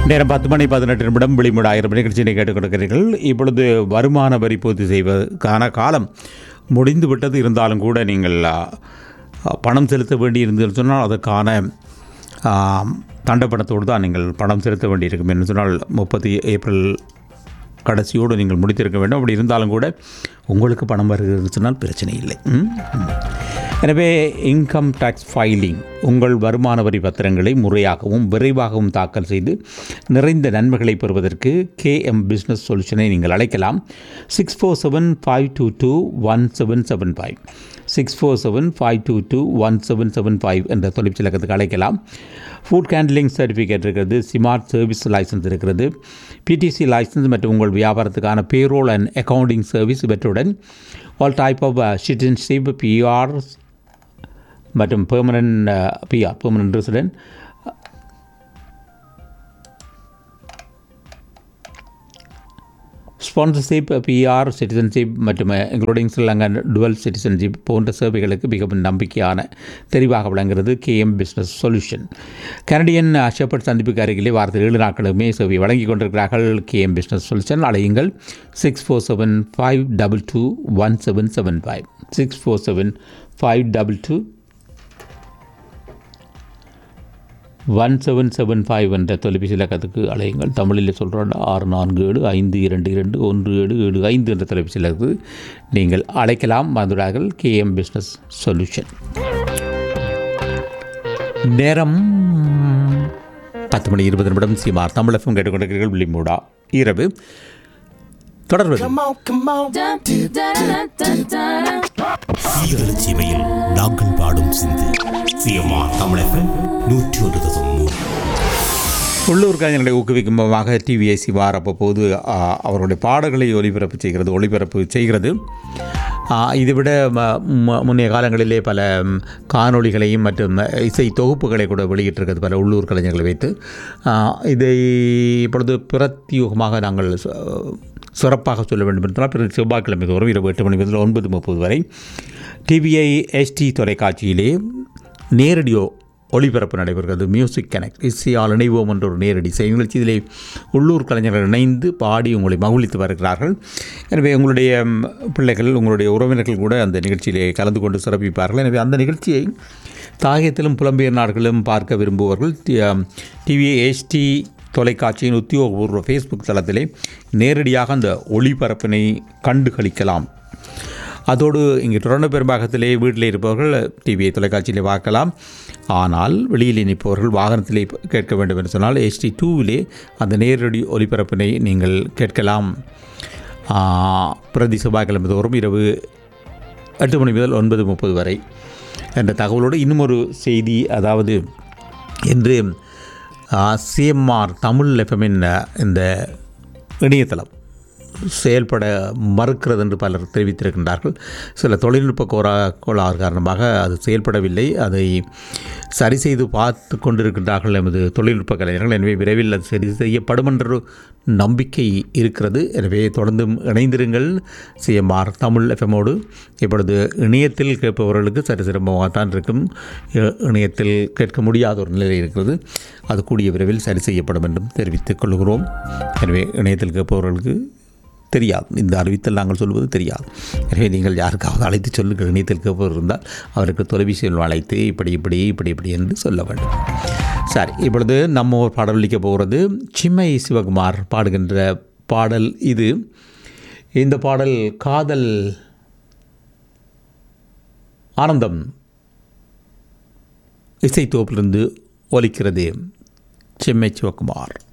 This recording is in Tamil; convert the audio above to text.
நேரம் பத்து மணி பதினெட்டு நிமிடம் விளிமுட ஆயிரம் நிகழ்ச்சியை கேட்டுக் கொடுக்கிறீர்கள் இப்பொழுது வருமான வரி பூர்த்தி செய்வதற்கான காலம் முடிந்து விட்டது இருந்தாலும் கூட நீங்கள் ஆ, பணம் செலுத்த வேண்டி இருந்தது சொன்னால் அதற்கான ஆ, தண்டப்பணத்தோடு தான் நீங்கள் பணம் செலுத்த வேண்டியிருக்கும் என்று சொன்னால் முப்பத்தி ஏப்ரல் கடைசியோடு நீங்கள் முடித்திருக்க வேண்டும் அப்படி இருந்தாலும் கூட உங்களுக்கு பணம் வருகிறது சொன்னால் பிரச்சனை இல்லை ம்? ம். எனவே இன்கம் டேக்ஸ் ஃபைலிங் உங்கள் வருமான வரி பத்திரங்களை முறையாகவும் விரைவாகவும் தாக்கல் செய்து நிறைந்த நன்மைகளை பெறுவதற்கு கேஎம் பிஸ்னஸ் சொல்யூஷனை நீங்கள் அழைக்கலாம் six four seven five two two one seven seven five six four seven five two two one seven seven five என்ற தொலைபேசி இலக்கத்துக்கு அழைக்கலாம் ஃபுட் ஹேண்ட்லிங் சர்டிஃபிகேட் இருக்கிறது ஸ்மார்ட் சர்வீஸ் லைசன்ஸ் இருக்கிறது பிடிசி லைசன்ஸ் மற்றும் உங்கள் வியாபாரத்துக்கான பேரோல் அண்ட் அக்கவுண்டிங் சர்வீஸ் இவற்றுடன் all type of citizenship PR மற்றும் permanent PR permanent resident sponsorship PR citizenship மற்றும் இன்க்ளூடிங் ஸ்ரீலங்கா டுவல் சிட்டிசன்ஷிப் போன்ற சேவைகளுக்கு மிகவும் நம்பிக்கையான தெரிவாக விளங்குகிறது KM business solution Canadian Shepherd சந்திப்புக்கு அருகிலே வாரத்தில் ஏழு நாட்களுமே சேவை வழங்கி கொண்டிருக்கிறார்கள் கேஎம் பிஸ்னஸ் சொல்யூஷன் அழையுங்கள் six four seven five double two one seven seven five six four seven five double two one seven seven five என்ற தொலைபேசி இலக்கத்துக்கு அழையுங்கள் தமிழில் சொல்கிறோம் ஆறு நான்கு ஏழு ஐந்து இரண்டு இரண்டு ஒன்று ஏழு ஏழு ஐந்து என்ற தொலைபேசி இலக்கத்துக்கு நீங்கள் அழைக்கலாம் வந்துடார்கள் கேஎம் பிஸ்னஸ் சொல்யூஷன் நேரம் பத்து மணி இருபது நிமிடம் சீமார் தமிழகம் கேட்டுக்கொண்டிருக்கிறீர்கள் விளிமூடா இரவு தொடர்வது சீரழ சீமையில் நாங்கள் பாடும் சிந்து சிஎம்ஆ தமிழகம் நூற்றி ஒரு தசம் மூணு உள்ளூர் கலைஞர்களை ஊக்குவிக்கும் விதமாக டிவிஐசி வார் அப்போது ஆ, அவர்களுடைய பாடல்களை ஒளிபரப்பு செய்கிறது ஒளிபரப்பு செய்கிறது ஆ, இதைவிட ம- ம- முன்னைய காலங்களிலே பல ம், காணொளிகளையும் மற்றும் இசை தொகுப்புகளை கூட வெளியிட்டிருக்கிறது பல உள்ளூர் கலைஞர்களை வைத்து ஆ, இதை இப்பொழுது பிரத்யூகமாக நாங்கள் ச- சிறப்பாக சொல்ல வேண்டும் என்றால் பிறகு செவ்வாய்க்கிழமை தோறும் இரவு எட்டு மணி முதல் ஒன்பது முப்பது வரை டிவிஐ எஸ்டி தொலைக்காட்சியிலே நேரடியோ ஒளிபரப்பு நடைபெறுகிறது மியூசிக் கனெக்ட் இசையால் இணைவோம் என்ற ஒரு நேரடி இசை நிகழ்ச்சி இதிலே உள்ளூர் கலைஞர்கள் இணைந்து பாடி உங்களை மகிழ்வித்து வருகிறார்கள் எனவே உங்களுடைய ம், பிள்ளைகள் உங்களுடைய உறவினர்கள் கூட அந்த நிகழ்ச்சியிலே கலந்து கொண்டு சிறப்பிப்பார்கள் எனவே அந்த நிகழ்ச்சியை தாயத்திலும் புலம்பெயர் நாடுகளிலும் பார்க்க விரும்புபவர்கள் டிவி ஹெச்டி தொலைக்காட்சியின் உத்தியோகபூர்வ ஃபேஸ்புக் தளத்திலே நேரடியாக அந்த ஒளிபரப்பினை கண்டு களிக்கலாம் அதோடு இங்கே தொடர்ந்து பெரும்பாகத்திலே வீட்டில் இருப்பவர்கள் டிவியை தொலைக்காட்சியிலே பார்க்கலாம் ஆனால் வெளியில் நிற்பவர்கள் வாகனத்திலே கேட்க வேண்டும் என்று சொன்னால் ஹெச்டி டூவிலே அந்த நேரடி ஒலிபரப்பினை நீங்கள் கேட்கலாம் ஆ, பிரதி செவ்வாய்க்கிழமை தோறும் இரவு எட்டு மணி முதல் ஒன்பது முப்பது வரை என்ற தகவலோடு இன்னும் ஒரு செய்தி அதாவது இன்று சிஎம்ஆர் தமிழ் எஃப்எம்மின் இந்த இணையதளம் செயல்பட மறுக்கிறது என்று பலர் தெரிவித்திருக்கின்றார்கள் சில தொழில்நுட்ப கோரா கோளாறு காரணமாக அது செயல்படவில்லை அதை சரி செய்து பார்த்து கொண்டிருக்கின்றார்கள் எமது தொழில்நுட்ப கலைஞர்கள் எனவே விரைவில் அது சரி செய்யப்படும் என்ற ஒரு நம்பிக்கை இருக்கிறது எனவே தொடர்ந்தும் இணைந்திருங்கள் சிஎம்ஆர் தமிழ் எஃப்எம்மோடு இப்பொழுது இணையத்தில் கேட்பவர்களுக்கு சரி சிரமமாகத்தான் இருக்கும் இ- இணையத்தில் கேட்க முடியாத ஒரு நிலை இருக்கிறது அது கூடிய விரைவில் சரி செய்யப்படும் என்றும் தெரிவித்துக் கொள்கிறோம் எனவே இணையத்தில் கேட்பவர்களுக்கு தெரியாது இந்த அறிவித்தல் நாங்கள் சொல்வது தெரியாது எனவே நீங்கள் யாருக்காவது அழைத்து சொல்லுங்கள் இணையத்தில் கேட்பவர் இருந்தால் அவருக்கு தொலைபேசியில் அழைத்து இப்படி இப்படி இப்படி இப்படி என்று சொல்ல வேண்டும் சரி இப்பொழுது நம்ம ஒரு பாடல் அளிக்க போகிறது சிம்மை சிவகுமார் பாடுகின்ற பாடல் இது இந்த பாடல் காதல் ஆனந்தம் இசைத்தோப்பிலிருந்து ஒலிக்கிறது செம்மை சிவகுமார்